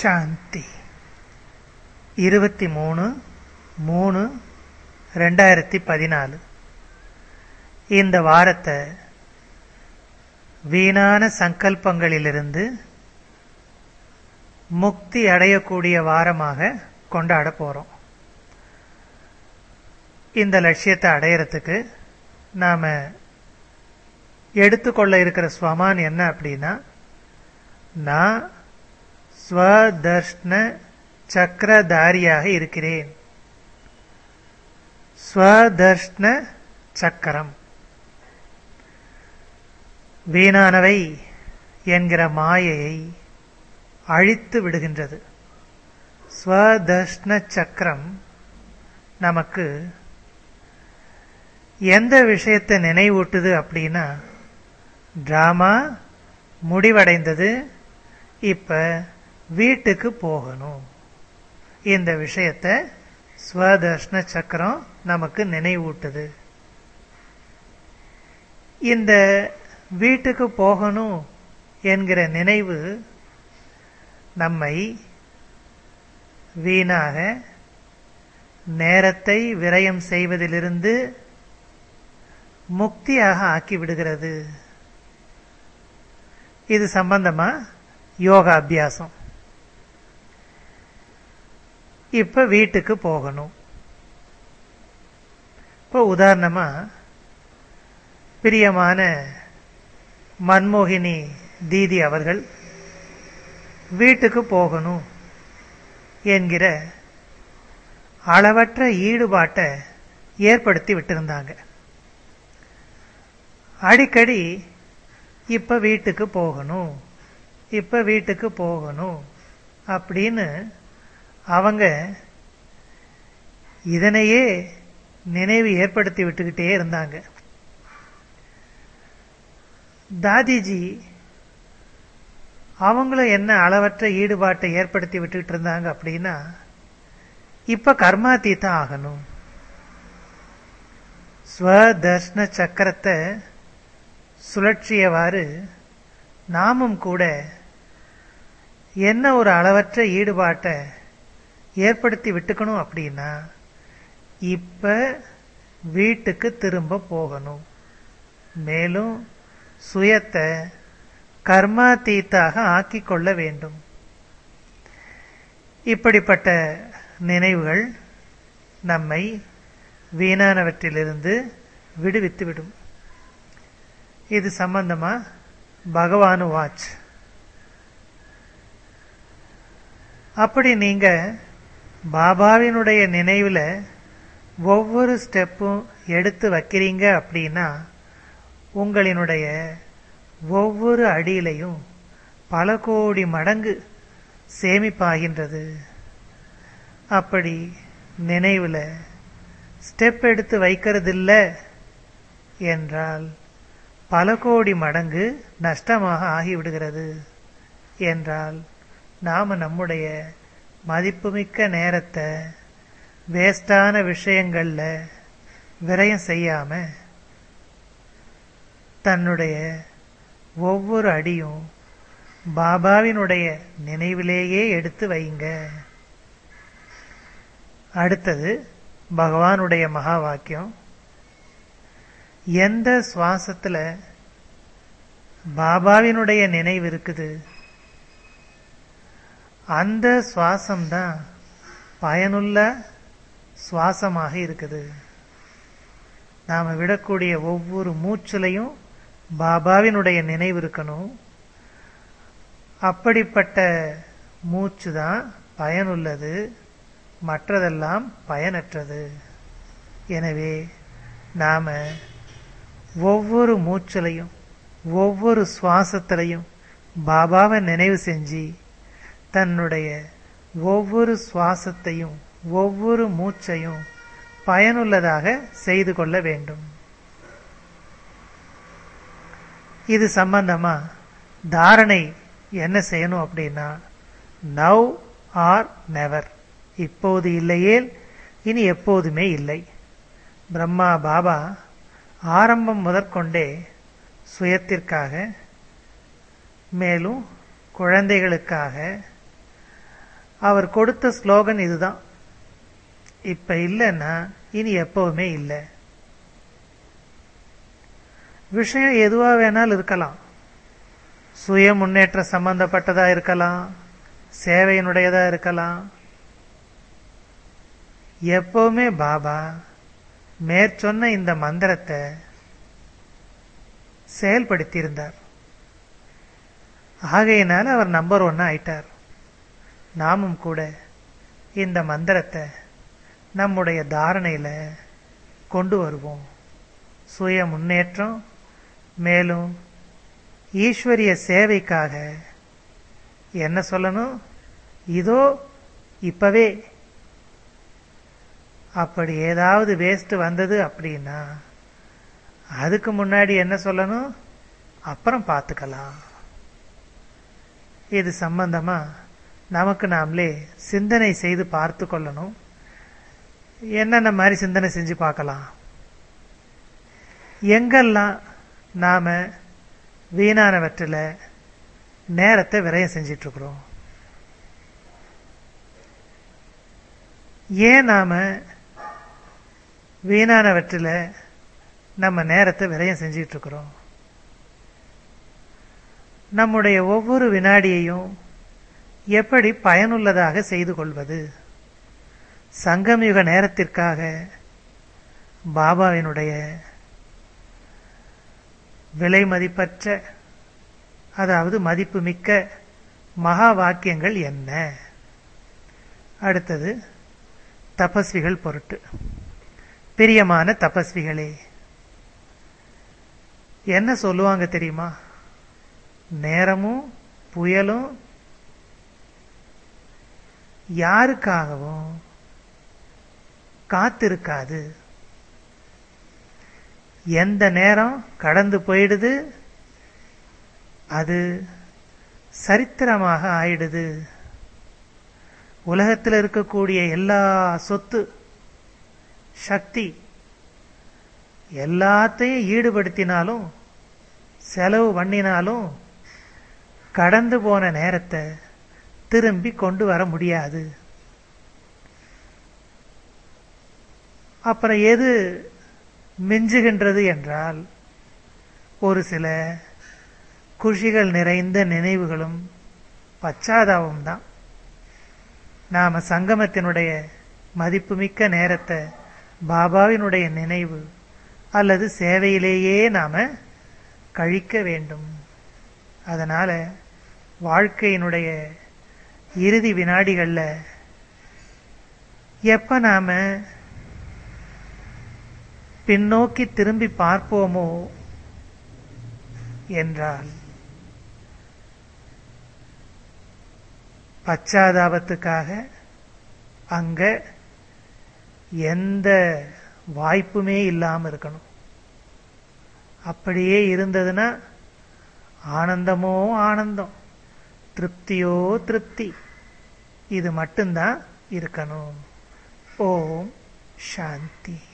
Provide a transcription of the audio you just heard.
சாந்தி இருபத்தி மூணு மூணு ரெண்டாயிரத்தி பதினாலு இந்த வாரத்தை வீணான சங்கல்பங்களிலிருந்து முக்தி அடையக்கூடிய வாரமாக கொண்டாட போறோம் இந்த லட்சியத்தை அடையறதுக்கு நாம எடுத்துக்கொள்ள இருக்கிற ஸ்வமான் என்ன அப்படின்னா நான் ஸ்வதர்ஷ்ன சக்கரதாரியாக இருக்கிறேன் ஸ்வதர்ஷ்ன சக்கரம் வீணானவை என்கிற மாயையை அழித்து விடுகின்றது ஸ்வதர்ஷ்ன சக்கரம் நமக்கு எந்த விஷயத்தை நினைவூட்டுது அப்படின்னா டிராமா முடிவடைந்தது இப்ப வீட்டுக்கு போகணும் இந்த விஷயத்தை ஸ்வதர்ஷ்ன சக்கரம் நமக்கு நினைவூட்டுது இந்த வீட்டுக்கு போகணும் என்கிற நினைவு நம்மை வீணாக நேரத்தை விரயம் செய்வதிலிருந்து முக்தியாக ஆக்கி விடுகிறது இது சம்பந்தமா யோகா அபியாசம் இப்ப வீட்டுக்கு போகணும் இப்போ உதாரணமா பிரியமான மன்மோகினி தீதி அவர்கள் வீட்டுக்கு போகணும் என்கிற அளவற்ற ஈடுபாட்டை ஏற்படுத்தி விட்டிருந்தாங்க அடிக்கடி இப்ப வீட்டுக்கு போகணும் இப்ப வீட்டுக்கு போகணும் அப்படின்னு அவங்க இதனையே நினைவு ஏற்படுத்தி விட்டுக்கிட்டே இருந்தாங்க தாதிஜி அவங்களும் என்ன அளவற்ற ஈடுபாட்டை ஏற்படுத்தி விட்டுக்கிட்டு இருந்தாங்க அப்படின்னா இப்ப கர்மாத்தீத்தம் ஆகணும் ஸ்வதர்ஷ்ன சக்கரத்தை சுழற்சியவாறு நாமும் கூட என்ன ஒரு அளவற்ற ஈடுபாட்டை ஏற்படுத்தி விட்டுக்கணும் அப்படின்னா இப்ப வீட்டுக்கு திரும்ப போகணும் மேலும் சுயத்தை கர்மாத்தீத்தாக ஆக்கிக் கொள்ள வேண்டும் இப்படிப்பட்ட நினைவுகள் நம்மை வீணானவற்றிலிருந்து விடுவித்து விடும் இது சம்பந்தமா பகவானு வாட்ச் அப்படி நீங்க பாபாவினுடைய நினைவுல ஒவ்வொரு ஸ்டெப்பும் எடுத்து வைக்கிறீங்க அப்படின்னா உங்களினுடைய ஒவ்வொரு அடியிலையும் பல கோடி மடங்கு சேமிப்பாகின்றது அப்படி நினைவுல ஸ்டெப் எடுத்து வைக்கிறதில்ல என்றால் பல கோடி மடங்கு நஷ்டமாக ஆகிவிடுகிறது என்றால் நாம நம்முடைய மதிப்புமிக்க நேரத்தை வேஸ்டான விஷயங்கள்ல விரயம் செய்யாம தன்னுடைய ஒவ்வொரு அடியும் பாபாவினுடைய நினைவிலேயே எடுத்து வைங்க அடுத்தது பகவானுடைய மகா வாக்கியம் எந்த சுவாசத்துல பாபாவினுடைய நினைவு இருக்குது அந்த சுவாசம்தான் பயனுள்ள சுவாசமாக இருக்குது நாம விடக்கூடிய ஒவ்வொரு மூச்சிலையும் பாபாவினுடைய நினைவு இருக்கணும் அப்படிப்பட்ட மூச்சு தான் பயனுள்ளது மற்றதெல்லாம் பயனற்றது எனவே நாம ஒவ்வொரு மூச்சிலையும் ஒவ்வொரு சுவாசத்திலையும் பாபாவை நினைவு செஞ்சு தன்னுடைய ஒவ்வொரு சுவாசத்தையும் ஒவ்வொரு மூச்சையும் பயனுள்ளதாக செய்து கொள்ள வேண்டும் இது சம்பந்தமா தாரணை என்ன செய்யணும் அப்படின்னா நவ் ஆர் நெவர் இப்போது இல்லையேல் இனி எப்போதுமே இல்லை பிரம்மா பாபா ஆரம்பம் முதற்கொண்டே சுயத்திற்காக மேலும் குழந்தைகளுக்காக அவர் கொடுத்த ஸ்லோகன் இதுதான் இப்ப இல்லைன்னா இனி எப்பவுமே இல்லை விஷயம் எதுவா வேணாலும் இருக்கலாம் சுய முன்னேற்ற சம்பந்தப்பட்டதா இருக்கலாம் சேவையினுடையதா இருக்கலாம் எப்பவுமே பாபா மேற்சொன்ன இந்த மந்திரத்தை செயல்படுத்தியிருந்தார் ஆகையினால அவர் நம்பர் ஒன்னு ஆயிட்டார் நாமும் கூட இந்த மந்திரத்தை நம்முடைய தாரணையில கொண்டு வருவோம் சுய முன்னேற்றம் மேலும் ஈஸ்வரிய சேவைக்காக என்ன சொல்லணும் இதோ இப்பவே அப்படி ஏதாவது வேஸ்ட் வந்தது அப்படின்னா அதுக்கு முன்னாடி என்ன சொல்லணும் அப்புறம் பார்த்துக்கலாம் இது சம்பந்தமா நமக்கு நாமளே சிந்தனை செய்து பார்த்து கொள்ளணும் என்னென்ன மாதிரி சிந்தனை செஞ்சு பார்க்கலாம் எங்கெல்லாம் நாம வீணானவற்றில் நேரத்தை விரயம் செஞ்சிட்டு இருக்கிறோம் ஏன் நாம வீணானவற்றில் நம்ம நேரத்தை விரயம் செஞ்சிட்டு இருக்கிறோம் நம்முடைய ஒவ்வொரு வினாடியையும் எப்படி பயனுள்ளதாக செய்து கொள்வது சங்கமயுக நேரத்திற்காக பாபாவினுடைய விலை மதிப்பற்ற அதாவது மதிப்புமிக்க மகா வாக்கியங்கள் என்ன அடுத்தது தபஸ்விகள் பொருட்டு பிரியமான தபஸ்விகளே என்ன சொல்லுவாங்க தெரியுமா நேரமும் புயலும் யாருக்காகவும் காத்திருக்காது எந்த நேரம் கடந்து போயிடுது அது சரித்திரமாக ஆயிடுது உலகத்தில் இருக்கக்கூடிய எல்லா சொத்து சக்தி எல்லாத்தையும் ஈடுபடுத்தினாலும் செலவு பண்ணினாலும் கடந்து போன நேரத்தை திரும்பி கொண்டு வர முடியாது அப்புறம் எது மிஞ்சுகின்றது என்றால் ஒரு சில குஷிகள் நிறைந்த நினைவுகளும் பச்சாதாபம் தான் நாம சங்கமத்தினுடைய மதிப்புமிக்க நேரத்தை பாபாவினுடைய நினைவு அல்லது சேவையிலேயே நாம கழிக்க வேண்டும் அதனால வாழ்க்கையினுடைய இறுதி வினாடிகள்ல எப்ப நாம பின்னோக்கி திரும்பி பார்ப்போமோ என்றால் பச்சாதாபத்துக்காக அங்க எந்த வாய்ப்புமே இல்லாம இருக்கணும் அப்படியே இருந்ததுன்னா ஆனந்தமோ ஆனந்தம் திருப்தியோ திருப்தி இது மட்டும்தான் இருக்கணும் ஓம் சாந்தி